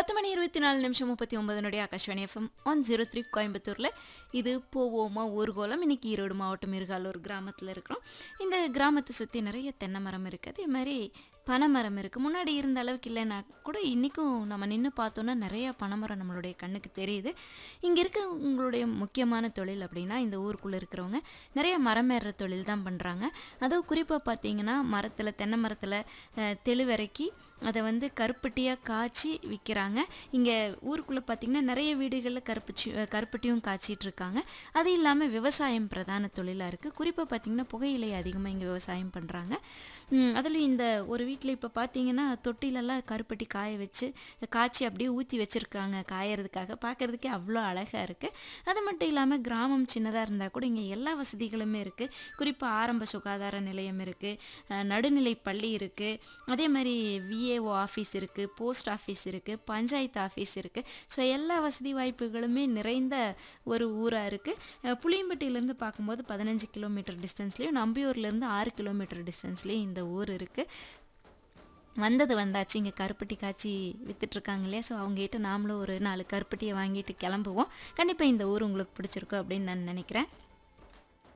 பத்து மணி இருபத்தி நாலு நிமிஷம் முப்பத்தி ஒன்பதுனுடைய Akashvani FM one zero three கோயம்புத்தூரில் இது போவோமா ஊர்கோலம் இன்னைக்கு ஈரோடு மாவட்டம் இருகாலூர் கிராமத்தில் இருக்கிறோம் இந்த கிராமத்தை சுற்றி நிறைய தென்னை மரம் இருக்குது அதே மாதிரி பனைமரம் இருக்குது முன்னாடி இருந்த அளவுக்கு இல்லைன்னா கூட இன்றைக்கும் நம்ம நின்று பார்த்தோன்னா நிறைய பனைமரம் நம்மளுடைய கண்ணுக்கு தெரியுது இங்கே இருக்க உங்களுடைய முக்கியமான தொழில் அப்படின்னா இந்த ஊருக்குள்ளே இருக்கிறவங்க நிறைய மரம் ஏறுற தொழில் தான் பண்ணுறாங்க அதுவும் குறிப்பாக பார்த்தீங்கன்னா மரத்தில் தென்னை மரத்தில் தெளிவிறக்கி அதை வந்து கருப்பட்டியாக காய்ச்சி விற்கிறாங்க இங்கே ஊருக்குள்ளே பார்த்திங்கன்னா நிறைய வீடுகளில் கருப்பச்சி கருப்பட்டியும் காய்ச்சிட்டு இருக்காங்க அது இல்லாமல் விவசாயம் பிரதான தொழிலாக இருக்குது குறிப்பாக பார்த்திங்கன்னா புகையிலை அதிகமாக இங்கே விவசாயம் பண்ணுறாங்க அதில் இந்த ஒரு வீட்டில் இப்போ பார்த்தீங்கன்னா தொட்டிலெல்லாம் கருப்பட்டி காய வச்சு காய்ச்சி அப்படியே ஊற்றி வச்சுருக்காங்க காயறதுக்காக பார்க்குறதுக்கே அவ்வளோ அழகாக இருக்குது அது மட்டும் இல்லாமல் கிராமம் சின்னதாக இருந்தால் கூட இங்கே எல்லா வசதிகளுமே இருக்குது குறிப்பாக ஆரம்ப சுகாதார நிலையம் இருக்குது நடுநிலை பள்ளி இருக்குது அதே மாதிரி விஏஓ ஆஃபீஸ் இருக்குது போஸ்ட் ஆஃபீஸ் இருக்குது பஞ்சாயத்து ஆஃபீஸ் இருக்குது ஸோ எல்லா வசதி வாய்ப்புகளுமே நிறைந்த ஒரு ஊராக இருக்குது புளியம்பட்டியிலேருந்து பார்க்கும்போது பதினஞ்சு கிலோமீட்டர் டிஸ்டன்ஸ்லேயும் நம்பியூர்லேருந்து ஆறு கிலோமீட்டர் டிஸ்டன்ஸ்லேயும் இந்த ஊர் இருக்குது வந்தது வந்தாச்சு இங்கே கருப்பட்டி காய்ச்சி விற்றுட்ருக்காங்க இல்லையா ஸோ அவங்ககிட்ட நாமளும் ஒரு நாலு கருப்பட்டியை வாங்கிட்டு கிளம்புவோம் கண்டிப்பாக இந்த ஊர் உங்களுக்கு பிடிச்சிருக்கும் அப்படின்னு நான் நினைக்கிறேன்